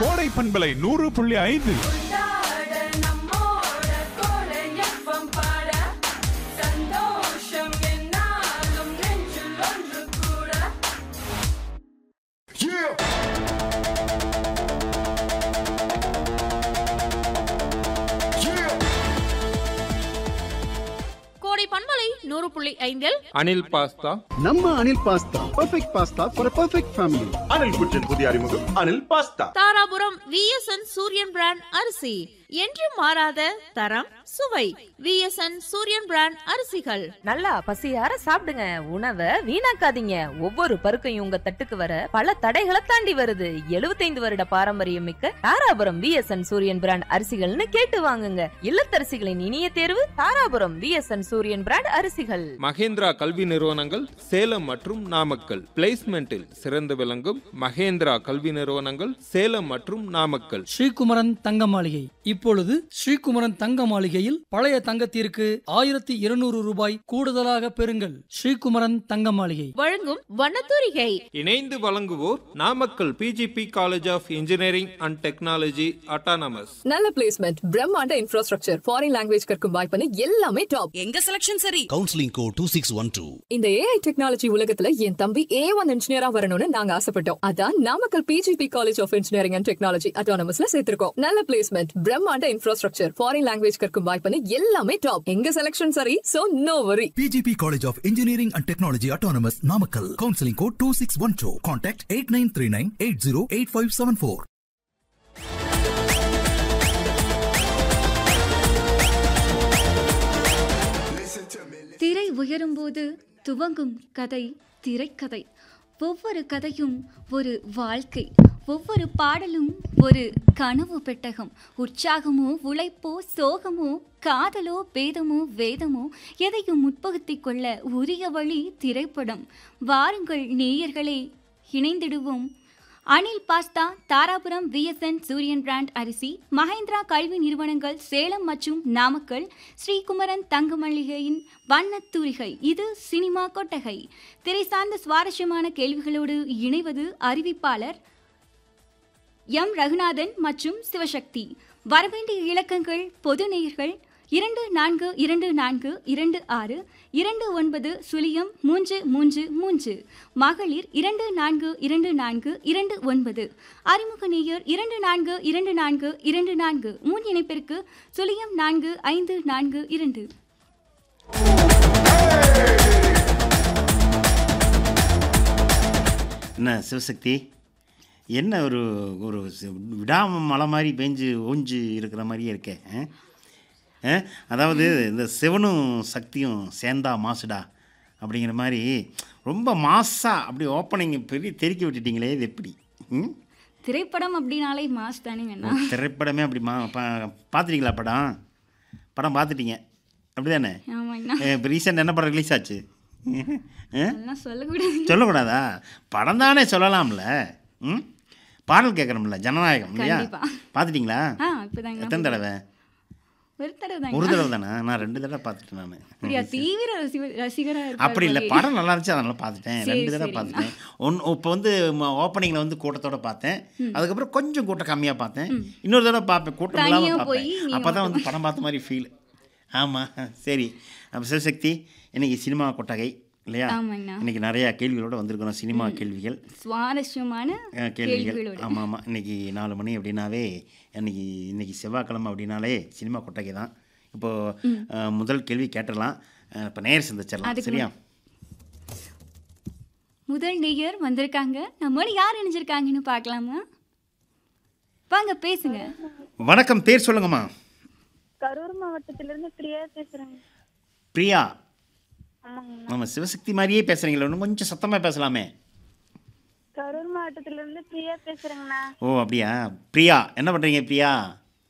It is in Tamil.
கோடை பண்பலை நூறு புள்ளி ஐந்து கொண்டாட நம்மோட கோடை எஃப்எம் பாட சந்தோஷம் என்னாலும் நெஞ்சில் ஒன்று கூட கோடை பண்பலை நூறு புள்ளி ஐந்தில் அனில் பாஸ்தா நம்ம Anil pasta perfect pasta for perfect family Anil குற்றின் புதிய அறிமுகம் Anil pasta Dharapuram VSN Suriyan brand அரிசி என்று மாறாத தரம் சுவை விஎஸ்என் சூரியன் பிராண்ட் அரிசிகள் நல்லா பசியார சாப்பிடுங்க உணவை வீணாக்காதீங்க ஒவ்வொரு பருக்கையும் உங்க தட்டுக்கு வர பல தடைகளை தாண்டி வருது 75 வருட பாரம்பரியம் மிக்க தாராபுரம் விஎஸ்என் சூரியன் பிராண்ட் அரிசிகள்னு கேட்டு வாங்குங்க இல்லத்தரசிகளின் இனிய தேர்வு தாராபுரம் விஎஸ்என் சூரியன் பிராண்ட் அரிசிகள் மகேந்திரா கல்வி நிறுவனங்கள் சேலம் மற்றும் நாமக்கல் பிளேஸ்மெண்டில் சிறந்து விளங்கும் மகேந்திரா கல்வி நிறுவனங்கள் சேலம் மற்றும் நாமக்கல் ஸ்ரீகுமரன் தங்க மாளிகை இப்பொழுது ஸ்ரீகுமரன் தங்க மாளிகையில் பழைய தங்கத்திற்கு ஆயிரத்தி இருநூறு ரூபாய் கூடுதலாக பெறுங்கள் ஸ்ரீகுமரன் தங்க மாளிகை வழங்கும் வண்ணத்தூரிகை இணைந்து வழங்குவோர் Namakkal PGP college of engineering and technology autonomous நல்ல பிளேஸ்மெண்ட் பிரம்மாண்ட இன்ஃப்ராஸ்ட்ரக்சர் ஃபாரின் லாங்குவேஜ் கற்கும் வாய்ப்புன்னு எல்லாமே டாப் எங்க செலக்ஷன் சரி counselling code two six one two இந்த ஏஐ டெக்னாலஜி உலகத்துல என் தம்பி ஏ ஒன் இன்ஜினியரா வரணும்னு நாங்க ஆசைப்பட்டோம் அதான் Namakkal PGP college of engineering and technology அட்டானமஸ்ல சேர்த்திருக்கோம் நல்ல பிளேஸ்மெண்ட் பிரம்மாண்ட இன்ஃப்ராஸ்ட்ரக்சர் ஃபாரின் லாங்குவேஜ் கற்கும் வாய்ப்புன்னு எல்லாமே டாப் எங்க செலக்ஷன் சரி so no worry PGP college of engineering and technology autonomous Namakkal counselling code two six one two contact eight nine three nine eight zero eight five seven four திரை உயரும்போது துவங்கும் கதை திரைக்கதை ஒவ்வொரு கதையும் ஒரு வாழ்க்கை ஒவ்வொரு பாடலும் ஒரு கனவு பெட்டகம் உற்சாகமோ உழைப்போ சோகமோ காதலோ பேதமோ வேதமோ எதையும் முற்பகுத்திக் கொள்ள உரிய வழி திரைப்படம் வாருங்கள் நேயர்களே இணைந்திடுவோம் Anil pasta Dharapuram VSN Suriyan brand அரிசி மகேந்திரா கல்வி நிறுவனங்கள் சேலம் மற்றும் நாமக்கல் ஸ்ரீகுமரன் தங்க மளிகையின் வண்ணத்தூரிகை இது சினிமா கொட்டகை திரை சார்ந்த சுவாரஸ்யமான கேள்விகளோடு இணைவது அறிவிப்பாளர் எம் ரகுநாதன் மற்றும் சிவசக்தி வரவேண்டிய இலக்கங்கள் பொது நேயர்கள் இரண்டு நான்கு இரண்டு நான்கு இரண்டு ஆறு இரண்டு ஒன்பது சுழியம் மூன்று மூன்று மூன்று மகளிர் இரண்டு நான்கு இரண்டு நான்கு இரண்டு ஒன்பது அறிமுக நேயர் இரண்டு நான்கு இரண்டு நான்கு இரண்டு நான்கு முன் இணைப்பிற்கு சுழியம் நான்கு ஐந்து நான்கு இரண்டு என்ன சிவசக்தி என்ன ஒரு ஒரு சி- விடாம மலை மாதிரி பெஞ்சு ஓஞ்சு இருக்கிற மாதிரியே இருக்கே ஆ? ஆ? அதாவது இந்த சிவனும் சக்தியும் சேர்ந்தா மாசுடா அப்படிங்கிற மாதிரி ரொம்ப மாசா அப்படி ஓப்பனிங் பெரிய தெறிக்க விட்டுட்டீங்களே இது எப்படி ம் திரைப்படம் அப்படின்னாலே மாஸ் தானே வேணா திரைப்படமே அப்படி மா பா பார்த்துட்டீங்களா படம் படம் பார்த்துட்டீங்க அப்படி தானே ஆமாங்கண்ணா இப்போ ரீசெண்ட் என்ன படம் ரிலீஸ் ஆச்சு ஆ? அதெல்லாம் சொல்லக்கூடாது சொல்லக்கூடாதா படம் தானே சொல்லலாம்ல ம் பாடல் கேட்குறோம்ல ஜனநாயகம் இல்லையா கண்டிப்பா. பார்த்துட்டீங்களா ஆ இப்பதாங்க எத்தனை தடவை ஒரு தடவை ஒரு தாங்க தடவை தானே நான் ரெண்டு தடவை பார்த்துட்டேன் நான் அப்படியா தீவிர ரசிக- ரசிகரா இருப்பார் அப்படி இல்லை போலயே. படம் நல்லா இருந்துச்சு அதனால பார்த்துட்டேன் சரி, ரெண்டு தடவை சரிங்க. பார்த்துட்டேன் ஒன் இப்போ வந்து ஓப்பனிங்கில் வந்து கூட்டத்தோட பார்த்தேன் அதுக்கப்புறம் கொஞ்சம் கூட்டம் கம்மியாக பார்த்தேன் இன்னொரு தடவை பார்ப்பேன் கூட்டம் தனியா இல்லாமல் போய் பார்ப்பேன் நீ அப்போ தான் வந்து மட்டும் படம் பார்த்த மாதிரி ஃபீல் ஆமாம் சரி அப்போ சிவசக்தி இன்னைக்கு சினிமா கொட்டகை இல்லையா ஆமாங்கண்ணா. இன்னைக்கு நிறையா கேள்விகளோட வந்திருக்கிறோம் சினிமா கேள்விகள் சுவாரஸ்யமான அஹ், கேள்விகள் கேள்விகளோட ஆமாம் ஆமாம் இன்னைக்கு நாலு மணி அப்படின்னாவே இன்னைக்கு இன்னைக்கு செவ்வாய்க்கிழமை அப்படின்னாலே சினிமா கொட்டகை தான் இப்போது முதல் கேள்வி கேட்டுடலாம் இப்போ நேர் சந்திச்சிடலாம் அதுக்கு சரியா முதல் நேயர் வந்திருக்காங்க நம்மளோட யார் இணைஞ்சிருக்காங்கன்னு பார்க்கலாமா வாங்க பேசுங்க வணக்கம் பேர் சொல்லுங்கம்மா கரூர் மாவட்டத்திலிருந்து பிரியா பேசுறேங்க பிரியா ஆமாங்க நம்ம சிவசக்தி மாதிரியே பேசுகிறீங்களா இன்னும் கொஞ்சம் சத்தமாக பேசலாமே கரூர் மாவட்டத்திலிருந்து பிரியா பேசுறேங்கண்ணா ஓ அப்படியா பிரியா என்ன பண்ணுறீங்க பிரியா